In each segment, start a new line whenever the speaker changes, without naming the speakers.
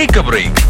take A break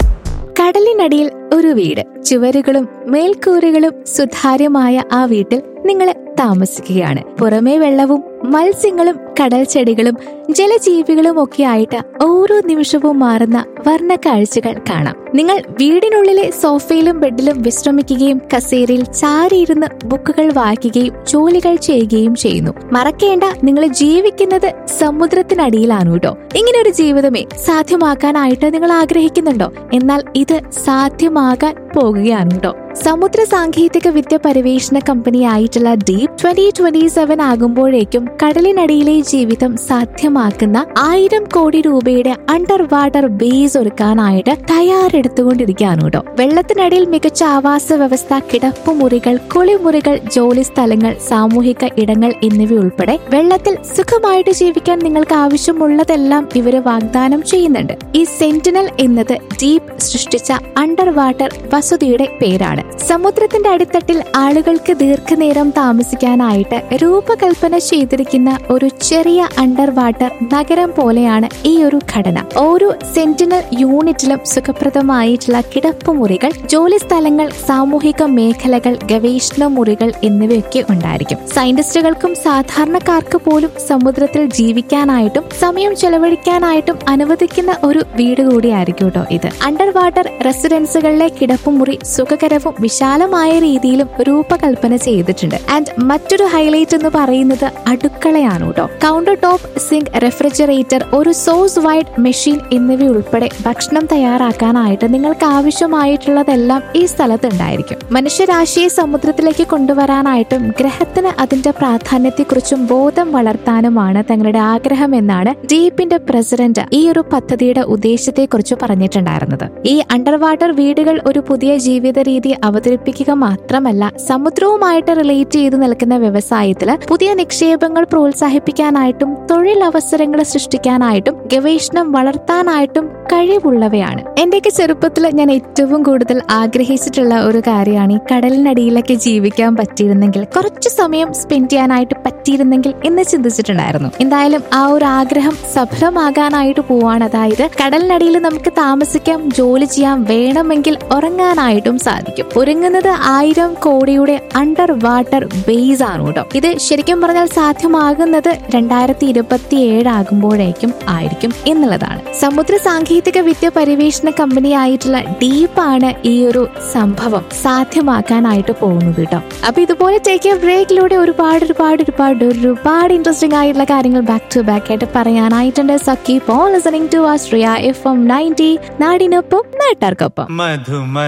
കടലിനടിയിൽ ഒരു വീട് ചുവരുകളും മേൽക്കൂരകളും സുതാര്യമായ ആ വീട്ടിൽ നിങ്ങൾ താമസിക്കുകയാണ് പുറമേ വെള്ളവും മത്സ്യങ്ങളും കടൽ ചെടികളും ജലജീവികളും ഒക്കെ ആയിട്ട് ഓരോ നിമിഷവും മാറുന്ന വർണ്ണ കാഴ്ചകൾ കാണാം നിങ്ങൾ വീടിനുള്ളിലെ സോഫയിലും ബെഡിലും വിശ്രമിക്കുകയും കസേരയിൽ ചാരിയിരുന്ന് ബുക്കുകൾ വായിക്കുകയും ജോലികൾ ചെയ്യുകയും ചെയ്യുന്നു മറക്കേണ്ട നിങ്ങൾ ജീവിക്കുന്നത് സമുദ്രത്തിനടിയിലാണ് കേട്ടോ ഇങ്ങനെ ഒരു ജീവിതമേ സാധ്യമാക്കാനായിട്ട് നിങ്ങൾ ആഗ്രഹിക്കുന്നുണ്ടോ എന്നാൽ ഇത് സാധ്യമാകാൻ പോകുകയാണ് കേട്ടോ സമുദ്ര സാങ്കേതിക വിദ്യ പരിവേഷണ കമ്പനിയായിട്ടുള്ള ഡീപ് ട്വന്റി ട്വന്റി സെവൻ ആകുമ്പോഴേക്കും കടലിനടിയിലെ ജീവിതം സാധ്യമാക്കുന്ന ആയിരം കോടി രൂപയുടെ അണ്ടർ വാട്ടർ ബേസ് ഒരുക്കാനായിട്ട് തയ്യാറെടുത്തുകൊണ്ടിരിക്കുകയാണ് കേട്ടോ വെള്ളത്തിനടിയിൽ മികച്ച ആവാസ വ്യവസ്ഥ കിടപ്പുമുറികൾ കുളിമുറികൾ ജോലി സ്ഥലങ്ങൾ സാമൂഹിക ഇടങ്ങൾ എന്നിവ ഉൾപ്പെടെ വെള്ളത്തിൽ സുഖമായിട്ട് ജീവിക്കാൻ നിങ്ങൾക്ക് ആവശ്യമുള്ളതെല്ലാം ഇവര് വാഗ്ദാനം ചെയ്യുന്നുണ്ട് ഈ സെന്റിനൽ എന്നത് ഡീപ് സൃഷ്ടിച്ച അണ്ടർ വാട്ടർ വസതിയുടെ പേരാണ് സമുദ്രത്തിന്റെ അടിത്തട്ടിൽ ആളുകൾക്ക് ദീർഘനേരം താമസിക്കാനായിട്ട് രൂപകൽപ്പന ചെയ്തിരിക്കുന്ന ഒരു ചെറിയ അണ്ടർ വാട്ടർ നഗരം പോലെയാണ് ഈ ഒരു ഘടന ഓരോ സെന്റിനൽ യൂണിറ്റിലും സുഖപ്രദമായിട്ടുള്ള കിടപ്പുമുറികൾ ജോലി സ്ഥലങ്ങൾ സാമൂഹിക മേഖലകൾ ഗവേഷണ മുറികൾ എന്നിവയൊക്കെ ഉണ്ടായിരിക്കും സയന്റിസ്റ്റുകൾക്കും സാധാരണക്കാർക്ക് പോലും സമുദ്രത്തിൽ ജീവിക്കാനായിട്ടും സമയം ചെലവഴിക്കാനായിട്ടും അനുവദിക്കുന്ന ഒരു വീട് കൂടിയായിരിക്കും കേട്ടോ ഇത് അണ്ടർ വാട്ടർ റെസിഡൻസുകളിലെ കിടപ്പുമുറി സുഖകരവും വിശാലമായ രീതിയിലും രൂപകൽപ്പന ചെയ്തിട്ടുണ്ട് ആൻഡ് മറ്റൊരു ഹൈലൈറ്റ് എന്ന് പറയുന്നത് അടുക്കളയാണ് കേട്ടോ കൗണ്ടർ ടോപ്പ് സിങ്ക് റെഫ്രിജറേറ്റർ ഒരു സോസ് വൈഡ് മെഷീൻ എന്നിവ ഉൾപ്പെടെ ഭക്ഷണം തയ്യാറാക്കാനായിട്ട് നിങ്ങൾക്ക് ആവശ്യമായിട്ടുള്ളതെല്ലാം ഈ സ്ഥലത്ത് ഉണ്ടായിരിക്കും മനുഷ്യരാശിയെ സമുദ്രത്തിലേക്ക് കൊണ്ടുവരാനായിട്ടും ഗ്രഹത്തിന് അതിന്റെ പ്രാധാന്യത്തെക്കുറിച്ചും ബോധം വളർത്താനുമാണ് തങ്ങളുടെ ആഗ്രഹം എന്നാണ് ഡീപ്പിന്റെ പ്രസിഡന്റ് ഈ ഒരു പദ്ധതിയുടെ ഉദ്ദേശത്തെക്കുറിച്ച് പറഞ്ഞിട്ടുണ്ടായിരുന്നത് ഈ അണ്ടർ വാട്ടർ വീടുകൾ ഒരു പുതിയ ജീവിത രീതി അവതരിപ്പിക്കുക മാത്രമല്ല സമുദ്രവുമായിട്ട് റിലേറ്റ് ചെയ്ത് നിൽക്കുന്ന വ്യവസായത്തില് പുതിയ നിക്ഷേപങ്ങൾ പ്രോത്സാഹിപ്പിക്കാനായിട്ടും തൊഴിലവസരങ്ങൾ സൃഷ്ടിക്കാനായിട്ടും ഗവേഷണം വളർത്താനായിട്ടും കഴിവുള്ളവയാണ് എന്റെയൊക്കെ ചെറുപ്പത്തിൽ ഞാൻ ഏറ്റവും കൂടുതൽ ആഗ്രഹിച്ചിട്ടുള്ള ഒരു കാര്യമാണ് ഈ കടലിനടിയിലൊക്കെ ജീവിക്കാൻ പറ്റിയിരുന്നെങ്കിൽ കുറച്ചു സമയം സ്പെൻഡ് ചെയ്യാനായിട്ട് പറ്റിയിരുന്നെങ്കിൽ എന്ന് ചിന്തിച്ചിട്ടുണ്ടായിരുന്നു എന്തായാലും ആ ഒരു ആഗ്രഹം സഫലമാകാനായിട്ട് പോവാണ് അതായത് കടലിനടിയിൽ നമുക്ക് താമസിക്കാം ജോലി ചെയ്യാം വേണമെങ്കിൽ ഉറങ്ങാനായിട്ടും സാധിക്കും ഒരുങ്ങുന്നത് ആയിരം കോടിയുടെ അണ്ടർ വാട്ടർ ബേസ് ആണ് കേട്ടോ ഇത് ശരിക്കും പറഞ്ഞാൽ സാധ്യമാകുന്നത് രണ്ടായിരത്തി ഇരുപത്തി ഏഴ് ആകുമ്പോഴേക്കും ആയിരിക്കും എന്നുള്ളതാണ് സമുദ്ര സാങ്കേതിക വിദ്യ പരിവേഷണ കമ്പനിയായിട്ടുള്ള ഡീപ്പാണ് ഈ ഒരു സംഭവം സാധ്യമാക്കാനായിട്ട് പോകുന്നത് കേട്ടോ അപ്പൊ ഇതുപോലെ ടേക്ക് എ ബ്രേക്കിലൂടെ ഒരുപാട് ഒരുപാട് ഒരുപാട് ഒരുപാട് ഇൻട്രസ്റ്റിംഗ് ആയിട്ടുള്ള കാര്യങ്ങൾ ബാക്ക് ടു ബാക്ക് ആയിട്ട് പറയാനായിട്ടുണ്ട് സക്കി പോ ലിസണിംഗ് ടു ആസ്ട്രിയ എഫ് എം നയൻറ്റി നാടിനൊപ്പം നാട്ടാർക്കൊപ്പം
മധുമ